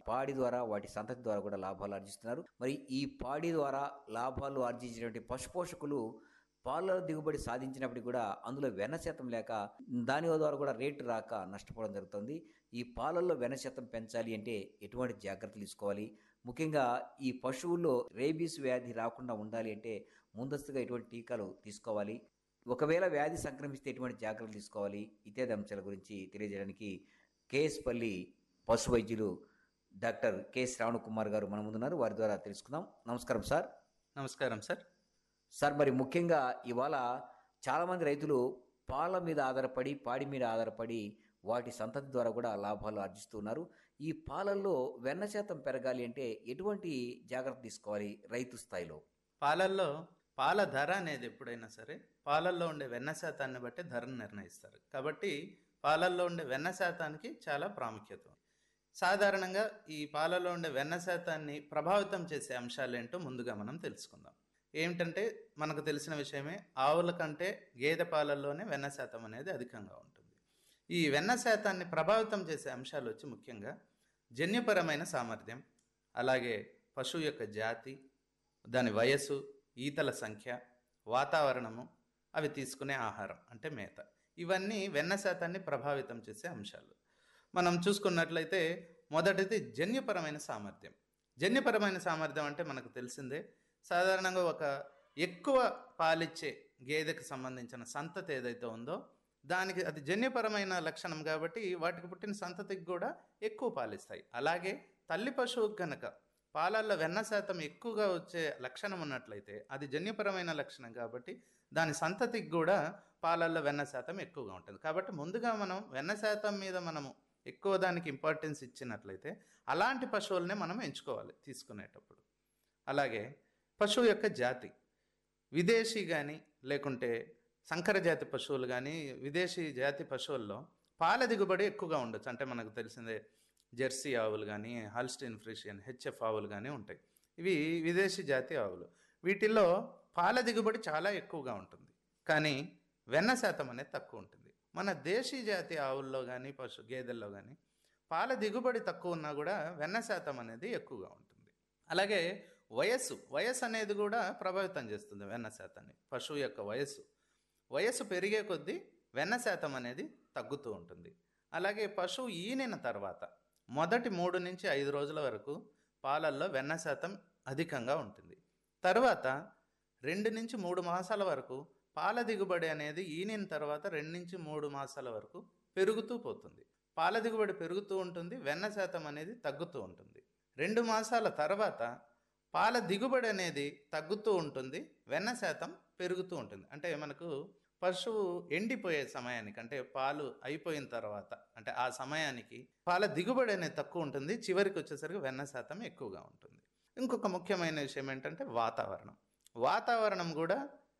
పాడి ద్వారా వాటి సంతతి ద్వారా కూడా లాభాలు ఆర్జిస్తున్నారు మరి ఈ పాడి ద్వారా లాభాలు ఆర్జించినటువంటి పశుపోషకులు పాల దిగుబడి సాధించినప్పటికీ కూడా అందులో వెన్న శాతం లేక దాని ద్వారా కూడా రేటు రాక నష్టపోవడం జరుగుతుంది ఈ పాలల్లో వెన్న శాతం పెంచాలి అంటే ఎటువంటి జాగ్రత్తలు తీసుకోవాలి ముఖ్యంగా ఈ పశువుల్లో రేబీస్ వ్యాధి రాకుండా ఉండాలి అంటే ముందస్తుగా ఎటువంటి టీకాలు తీసుకోవాలి ఒకవేళ వ్యాధి సంక్రమిస్తే ఎటువంటి జాగ్రత్తలు తీసుకోవాలి ఇత్యాది అంశాల గురించి తెలియజేయడానికి కేఎస్పల్లి పశు వైద్యులు డాక్టర్ కె శ్రావణ కుమార్ గారు మన ముందున్నారు వారి ద్వారా తెలుసుకుందాం నమస్కారం సార్ నమస్కారం సార్ సార్ మరి ముఖ్యంగా ఇవాళ చాలామంది రైతులు పాల మీద ఆధారపడి పాడి మీద ఆధారపడి వాటి సంతతి ద్వారా కూడా లాభాలు ఆర్జిస్తున్నారు ఈ పాలల్లో వెన్న శాతం పెరగాలి అంటే ఎటువంటి జాగ్రత్త తీసుకోవాలి రైతు స్థాయిలో పాలల్లో పాల ధర అనేది ఎప్పుడైనా సరే పాలల్లో ఉండే వెన్న శాతాన్ని బట్టి ధరను నిర్ణయిస్తారు కాబట్టి పాలల్లో ఉండే వెన్న శాతానికి చాలా ప్రాముఖ్యత ఉంది. సాధారణంగా ఈ పాలలో ఉండే వెన్న శాతాన్ని ప్రభావితం చేసే అంశాలు ఏంటో ముందుగా మనం తెలుసుకుందాం ఏమిటంటే మనకు తెలిసిన విషయమే ఆవుల కంటే గేదె పాలల్లోనే వెన్న శాతం అనేది అధికంగా ఉంటుంది ఈ వెన్న శాతాన్ని ప్రభావితం చేసే అంశాలు వచ్చి ముఖ్యంగా జన్యుపరమైన సామర్థ్యం అలాగే పశువు యొక్క జాతి దాని వయస్సు ఈతల సంఖ్య వాతావరణము అవి తీసుకునే ఆహారం అంటే మేత ఇవన్నీ వెన్న శాతాన్ని ప్రభావితం చేసే అంశాలు మనం చూసుకున్నట్లయితే మొదటిది జన్యుపరమైన సామర్థ్యం జన్యుపరమైన సామర్థ్యం అంటే మనకు తెలిసిందే సాధారణంగా ఒక ఎక్కువ పాలిచ్చే గేదెకు సంబంధించిన సంతతి ఏదైతే ఉందో దానికి అది జన్యుపరమైన లక్షణం కాబట్టి వాటికి పుట్టిన సంతతికి కూడా ఎక్కువ పాలిస్తాయి అలాగే తల్లి పశువుకు గనక పాలల్లో వెన్న శాతం ఎక్కువగా వచ్చే లక్షణం ఉన్నట్లయితే అది జన్యుపరమైన లక్షణం కాబట్టి దాని సంతతికి కూడా పాలల్లో వెన్న శాతం ఎక్కువగా ఉంటుంది కాబట్టి ముందుగా మనం వెన్న శాతం మీద మనము ఎక్కువ దానికి ఇంపార్టెన్స్ ఇచ్చినట్లయితే అలాంటి పశువులనే మనం ఎంచుకోవాలి తీసుకునేటప్పుడు అలాగే పశువు యొక్క జాతి విదేశీ కానీ లేకుంటే సంకర జాతి పశువులు కానీ విదేశీ జాతి పశువుల్లో పాల దిగుబడి ఎక్కువగా ఉండొచ్చు అంటే మనకు తెలిసిందే జెర్సీ ఆవులు కానీ హాల్స్టీన్ ఫ్రిషియన్ హెచ్ఎఫ్ ఆవులు కానీ ఉంటాయి ఇవి విదేశీ జాతి ఆవులు వీటిల్లో పాల దిగుబడి చాలా ఎక్కువగా ఉంటుంది కానీ వెన్న శాతం అనేది తక్కువ ఉంటుంది మన దేశీ జాతి ఆవుల్లో కానీ పశు గేదెల్లో కానీ పాల దిగుబడి తక్కువ ఉన్నా కూడా వెన్న శాతం అనేది ఎక్కువగా ఉంటుంది అలాగే వయస్సు వయస్సు అనేది కూడా ప్రభావితం చేస్తుంది వెన్న శాతాన్ని పశువు యొక్క వయస్సు వయస్సు పెరిగే కొద్దీ వెన్న శాతం అనేది తగ్గుతూ ఉంటుంది అలాగే పశువు ఈనిన తర్వాత మొదటి మూడు నుంచి ఐదు రోజుల వరకు పాలల్లో వెన్న శాతం అధికంగా ఉంటుంది తర్వాత రెండు నుంచి మూడు మాసాల వరకు పాల దిగుబడి అనేది ఈనిన తర్వాత రెండు నుంచి మూడు మాసాల వరకు పెరుగుతూ పోతుంది పాల దిగుబడి పెరుగుతూ ఉంటుంది వెన్న శాతం అనేది తగ్గుతూ ఉంటుంది రెండు మాసాల తర్వాత పాల దిగుబడి అనేది తగ్గుతూ ఉంటుంది వెన్న శాతం పెరుగుతూ ఉంటుంది అంటే మనకు పశువు ఎండిపోయే సమయానికి అంటే పాలు అయిపోయిన తర్వాత అంటే ఆ సమయానికి పాల దిగుబడి అనేది తక్కువ ఉంటుంది చివరికి వచ్చేసరికి వెన్న శాతం ఎక్కువగా ఉంటుంది ఇంకొక ముఖ్యమైన విషయం ఏంటంటే వాతావరణం వాతావరణం కూడా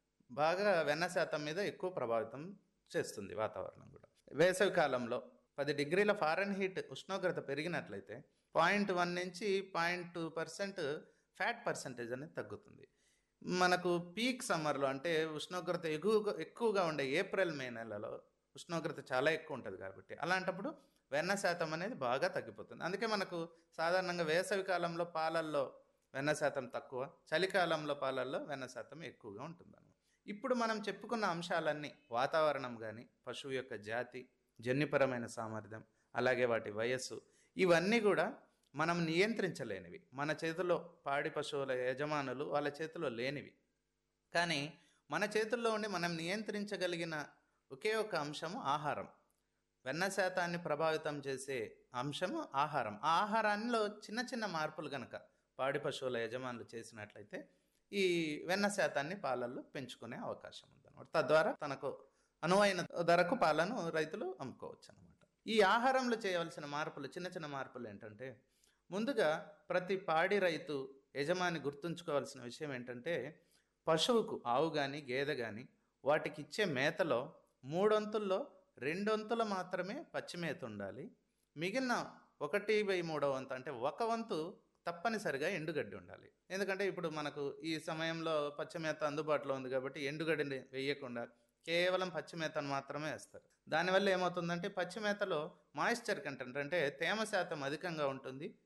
బాగా వెన్న శాతం మీద ఎక్కువ ప్రభావితం చేస్తుంది వాతావరణం కూడా వేసవి కాలంలో పది డిగ్రీల ఫారెన్ హీట్ ఉష్ణోగ్రత పెరిగినట్లయితే పాయింట్ వన్ నుంచి point two percent fat percentage అనేది తగ్గుతుంది మనకు పీక్ సమ్మర్లో అంటే ఉష్ణోగ్రత ఎక్కువగా ఎక్కువగా ఉండే ఏప్రిల్ మే నెలలో ఉష్ణోగ్రత చాలా ఎక్కువ ఉంటుంది కాబట్టి అలాంటప్పుడు వెన్న శాతం అనేది బాగా తగ్గిపోతుంది అందుకే మనకు సాధారణంగా వేసవి కాలంలో పాలల్లో వెన్న శాతం తక్కువ చలికాలంలో పాలల్లో వెన్న శాతం ఎక్కువగా ఉంటుంది ఇప్పుడు మనం చెప్పుకున్న అంశాలన్నీ వాతావరణం కానీ పశువు యొక్క జాతి జన్యుపరమైన సామర్థ్యం అలాగే వాటి వయస్సు ఇవన్నీ కూడా మనం నియంత్రించలేనివి మన చేతిలో పాడి పశువుల యజమానులు వాళ్ళ చేతిలో లేనివి కానీ మన చేతుల్లో ఉండి మనం నియంత్రించగలిగిన ఒకే ఒక అంశము ఆహారం వెన్న శాతాన్ని ప్రభావితం చేసే అంశము ఆహారం ఆ ఆహారాల్లో చిన్న చిన్న మార్పులు గనక పాడి పశువుల యజమానులు చేసినట్లయితే ఈ వెన్న శాతాన్ని పాలల్లో పెంచుకునే అవకాశం ఉందన్నమాట తద్వారా తనకు అనువైన ధరకు పాలను రైతులు అమ్ముకోవచ్చు అనమాట ఈ ఆహారంలో చేయవలసిన మార్పులు చిన్న చిన్న మార్పులు ఏంటంటే ముందుగా ప్రతి పాడి రైతు యజమాని గుర్తుంచుకోవాల్సిన విషయం ఏంటంటే పశువుకు ఆవు కానీ గేదె కానీ వాటికి ఇచ్చే మేతలో మూడొంతుల్లో రెండొంతులు మాత్రమే పచ్చి మేత ఉండాలి మిగిలిన ఒకటి బై మూడో వంతు అంటే ఒక వంతు తప్పనిసరిగా ఎండుగడ్డి ఉండాలి ఎందుకంటే ఇప్పుడు మనకు ఈ సమయంలో పచ్చిమేత అందుబాటులో ఉంది కాబట్టి ఎండుగడ్డిని వేయకుండా కేవలం పచ్చిమేతను మాత్రమే వేస్తారు దానివల్ల ఏమవుతుందంటే పచ్చిమేతలో మాయిశ్చర్ కంటెంట్ అంటే తేమ శాతం అధికంగా ఉంటుంది